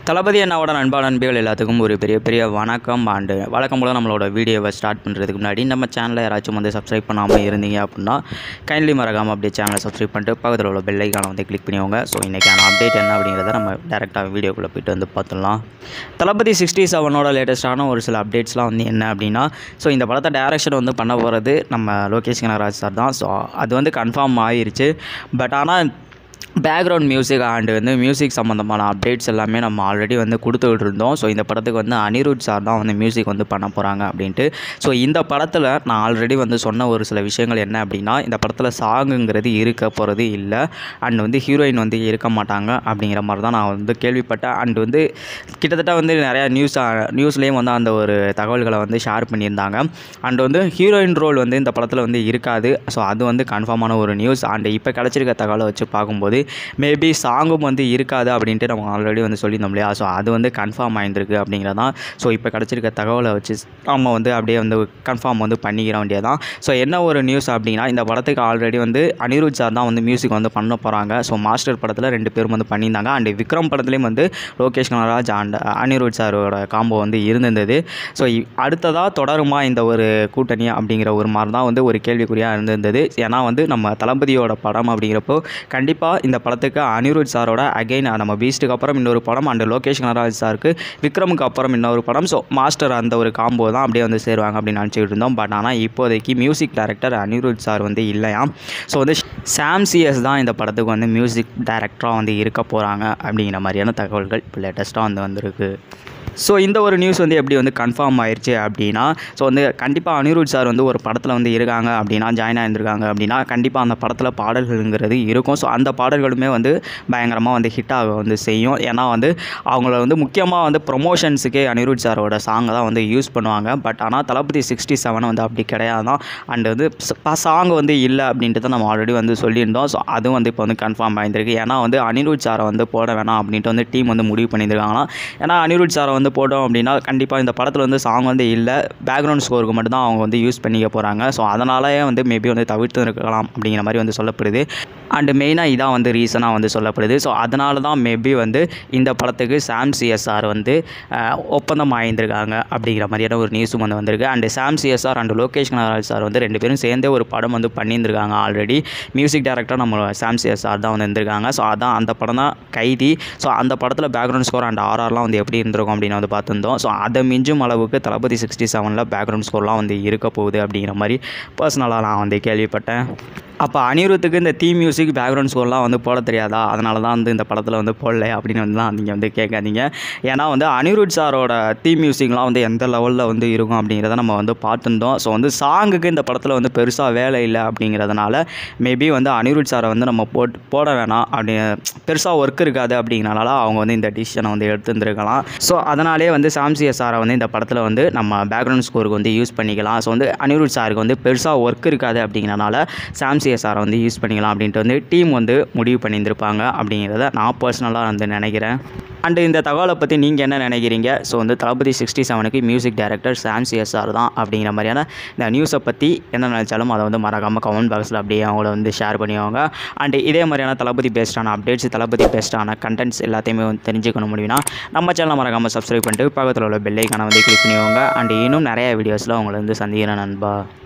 தளபதி அண்ணாவோட நண்பா நண்பிகள் எல்லாத்துக்கும் ஒரு பெரிய பெரிய வணக்கம் அண்டு வழக்கம் போல் நம்மளோட வீடியோவை ஸ்டார்ட் பண்ணுறதுக்கு முன்னாடி நம்ம சேனலை யாராச்சும் வந்து சப்ஸ்கிரைப் பண்ணாமல் இருந்தீங்க அப்படின்னா கைண்ட்லி மறக்காமல் அப்படியே சேனலை சப்ஸ்கிரைப் பண்ணிட்டு பக்கத்தில் உள்ள பெல் ஐக்கானை வந்து கிளிக் பண்ணிக்கோங்க ஸோ இன்றைக்கான அப்டேட் என்ன அப்படிங்கிறத நம்ம டேரெக்டாக வீடியோக்குள்ளே போயிட்டு வந்து பார்த்துடலாம் தளபதி சிக்ஸ்டி செவனோட லேட்டஸ்ட்டான ஒரு சில அப்டேட்ஸ்லாம் வந்து என்ன அப்படின்னா ஸோ இந்த படத்தை டேரக்ஷன் வந்து பண்ண போகிறது நம்ம லோகேஷ் கனகராஜ் சார் தான் ஸோ அது வந்து கன்ஃபார்ம் ஆயிருச்சு பட் ஆனால் பேக்ரவுண்ட் மியூசிக் அண்டு வந்து மியூசிக் சம்மந்தமான அப்டேட்ஸ் எல்லாமே நம்ம ஆல்ரெடி வந்து கொடுத்துக்கிட்டு இருந்தோம் ஸோ இந்த படத்துக்கு வந்து அனிருத் சார் தான் வந்து மியூசிக் வந்து பண்ண போகிறாங்க அப்படின்ட்டு ஸோ இந்த படத்தில் நான் ஆல்ரெடி வந்து சொன்ன ஒரு சில விஷயங்கள் என்ன அப்படின்னா இந்த படத்தில் சாங்குங்கிறது இருக்க போகிறது இல்லை அண்ட் வந்து ஹீரோயின் வந்து இருக்க மாட்டாங்க அப்படிங்கிற மாதிரி தான் நான் வந்து கேள்விப்பட்டேன் அண்ட் வந்து கிட்டத்தட்ட வந்து நிறையா நியூஸ் நியூஸ்லேயும் வந்து அந்த ஒரு தகவல்களை வந்து ஷேர் பண்ணியிருந்தாங்க அண்ட் வந்து ஹீரோயின் ரோல் வந்து இந்த படத்தில் வந்து இருக்காது ஸோ அது வந்து கன்ஃபார்மான ஒரு நியூஸ் அண்ட் இப்போ கிடச்சிருக்க தகவலை வச்சு பார்க்கும்போது மேபி சாங்கும் வந்து இருக்காது அப்படின்ட்டு நம்ம ஆல்ரெடி வந்து சொல்லியிருந்தோம் இல்லையா ஸோ அது வந்து கன்ஃபார்ம் ஆயிருந்திருக்கு அப்படிங்கிறதான் ஸோ இப்போ கிடச்சிருக்க தகவலை வச்சு நம்ம வந்து அப்படியே வந்து கன்ஃபார்ம் வந்து பண்ணிக்கிற வேண்டியதான் ஸோ என்ன ஒரு நியூஸ் அப்படின்னா இந்த படத்துக்கு ஆல்ரெடி வந்து அனிருத் சார் தான் வந்து மியூசிக் வந்து பண்ண போகிறாங்க ஸோ மாஸ்டர் படத்தில் ரெண்டு பேரும் வந்து பண்ணியிருந்தாங்க அண்ட் விக்ரம் படத்துலேயும் வந்து லோகேஷ் கனகராஜ் அண்ட் அனிருத் சாரோட காம்போ வந்து இருந்திருந்தது ஸோ அடுத்ததாக தொடருமா இந்த ஒரு கூட்டணி அப்படிங்கிற ஒரு மாதிரி தான் வந்து ஒரு கேள்விக்குறியாக இருந்திருந்தது ஏன்னா வந்து நம்ம தளபதியோட படம் அப்படிங்கிறப்போ கண்டிப்பாக இந்த படத்துக்கு அனிருத் சாரோட அகைன் நம்ம பீஸ்ட்டுக்கு அப்புறம் இன்னொரு படம் அண்ட் லோகேஷ் கனகராஜ் சாருக்கு விக்ரமுக்கு அப்புறம் இன்னொரு படம் ஸோ மாஸ்டர் அந்த ஒரு காம்போ தான் அப்படியே வந்து சேருவாங்க அப்படின்னு நினச்சிக்கிட்டு இருந்தோம் பட் ஆனால் இப்போதைக்கு மியூசிக் டைரக்டர் அனிருத் சார் வந்து இல்லையாம் ஸோ வந்து சாம் சிஎஸ் தான் இந்த படத்துக்கு வந்து மியூசிக் டைரக்டராக வந்து இருக்க போகிறாங்க அப்படிங்கிற மாதிரியான தகவல்கள் இப்போ லேட்டஸ்ட்டாக வந்து வந்திருக்கு ஸோ இந்த ஒரு நியூஸ் வந்து எப்படி வந்து கன்ஃபார்ம் ஆயிடுச்சு அப்படின்னா ஸோ வந்து கண்டிப்பாக அனிருத் சார் வந்து ஒரு படத்தில் வந்து இருக்காங்க அப்படின்னா ஜாயின் ஆயிருந்திருக்காங்க அப்படின்னா கண்டிப்பாக அந்த படத்தில் பாடல்கள்ங்கிறது இருக்கும் ஸோ அந்த பாடல்களுமே வந்து பயங்கரமாக வந்து ஹிட் ஆக வந்து செய்யும் ஏன்னா வந்து அவங்கள வந்து முக்கியமாக வந்து ப்ரொமோஷன்ஸுக்கே அனிருத் சாரோட சாங்கை தான் வந்து யூஸ் பண்ணுவாங்க பட் ஆனால் தளபதி சிக்ஸ்டி செவன் வந்து அப்படி கிடையாது தான் அண்ட் வந்து சாங் வந்து இல்லை அப்படின்ட்டு தான் நம்ம ஆல்ரெடி வந்து சொல்லியிருந்தோம் ஸோ அதுவும் வந்து இப்போ வந்து கன்ஃபார்ம் ஆயிருந்திருக்கு ஏன்னா வந்து அனிருத் சாரை வந்து போட வேணாம் அப்படின்ட்டு வந்து டீம் வந்து முடிவு பண்ணியிருக்காங்களாம் ஏன்னா அனிருத் சாரை வந்து போட்டோம் அப்படின்னா கண்டிப்பாக இந்த படத்தில் வந்து சாங் வந்து இல்லை பேக்ரவுண்ட் ஸ்கோருக்கு மட்டும் தான் அவங்க வந்து யூஸ் பண்ணிக்க போகிறாங்க ஸோ அதனாலேயே வந்து மேபி வந்து தவிர்த்து இருக்கலாம் அப்படிங்கிற மாதிரி வந்து சொல்லப்படுது அண்டு மெயினாக இதான் வந்து ரீசனாக வந்து சொல்லப்படுது ஸோ அதனால தான் மேபி வந்து இந்த படத்துக்கு சாம் சிஎஸ்ஆர் வந்து அஹ், ஒப்பந்தம் ஆயிருந்திருக்காங்க அப்படிங்கிற மாதிரியான ஒரு நியூஸும் வந்து வந்திருக்கு and Sam CS and Lokesh Kanagaraj sir வந்து ரெண்டு பேரும் சேர்ந்தே ஒரு படம் வந்து பண்ணியிருந்திருக்காங்க ஆல்ரெடி மியூசிக் டைரக்டர் நம்ம சாம் சிஎஸ்ஆர் தான் வந்து இருந்திருக்காங்க ஸோ அதான் அந்த படம் தான் கைதி ஸோ அந்த படத்தில் பேக்ரவுண்ட் ஸ்கோர் அண்ட் ஆர்ஆர்லாம் வந்து எப்படி இருந்திருக்கும் அப்படின்னு வந்து பார்த்துருந்தோம் ஸோ அதை மிஞ்சும் அளவுக்கு தளபதி சிக்ஸ்டி செவனில் பேக்ரவுண்ட் ஸ்கோர்லாம் வந்து இருக்க போகுது அப்படிங்கிற மாதிரி பர்சனலாக நான் வந்து கேள்விப்பட்டேன் அப்போ அனிருத்துக்கு இந்த தீ மியூசிக் பேக்ரவுண்ட் ஸ்கோர்லாம் வந்து போட தெரியாதா அதனால தான் வந்து இந்த படத்தில் வந்து போடல அப்படின்னு வந்து தான் நீங்கள் வந்து கேட்காதீங்க ஏன்னா வந்து அனிருத் சாரோட தீ மியூசிக்லாம் வந்து எந்த லெவலில் வந்து இருக்கும் அப்படிங்கிறத நம்ம வந்து பார்த்துருந்தோம் ஸோ வந்து சாங்குக்கு இந்த படத்தில் வந்து பெருசாக வேலை இல்லை அப்படிங்கிறதுனால மேபி வந்து அனிருத் சாரை வந்து நம்ம போட் போட வேணாம் அப்படி பெருசாக ஒர்க் இருக்காது அப்படிங்கிறனால அவங்க வந்து இந்த டிசிஷனை வந்து எடுத்துருந்துருக்கலாம் ஸோ அதனாலே வந்து சாம்சிய சாரை வந்து இந்த படத்தில் வந்து நம்ம பேக்ரவுண்ட் ஸ்கோருக்கு வந்து யூஸ் பண்ணிக்கலாம் ஸோ வந்து அனிருத் சாருக்கு வந்து பெருசாக ஒர்க் இருக்காது அப்படிங்கிறனால சாம்சிய சாரை வந்து யூஸ் பண்ணிக்கலாம் அப்படின்ட்டு வந்து டீம் வந்து முடிவு பண்ணியிருந்திருப்பாங்க அப்படிங்கிறத நான் பர்சனலாக வந்து நினைக்கிறேன் அண்டு இந்த தகவலை பற்றி நீங்கள் என்ன நினைக்கிறீங்க ஸோ வந்து தளபதி சிக்ஸ்டி செவனுக்கு மியூசிக் டைரக்டர் சாம் சிஎஸ்ஆர் தான் அப்படிங்கிற மாதிரியான இந்த நியூஸை பற்றி என்ன நினச்சாலும் அதை வந்து மறக்காமல் கமெண்ட் பாக்ஸில் அப்படியே அவங்கள வந்து ஷேர் பண்ணிவாங்க அண்டு இதே மாதிரியான தளபதி பேஸ்டான அப்டேட்ஸ் தளபதி பேஸ்டான கண்டென்ட்ஸ் எல்லாத்தையுமே வந்து தெரிஞ்சுக்கணும் முடியும்னா நம்ம சேனலை மறக்காமல் சப்ஸ்கிரைப் பண்ணிட்டு பக்கத்தில் உள்ள பெல்லைக்கான வந்து கிளிக் பண்ணிவாங்க அண்ட் இன்னும் நிறைய வீடியோஸில் உங்களை வந்து சந்திக்கிறேன் நண்பா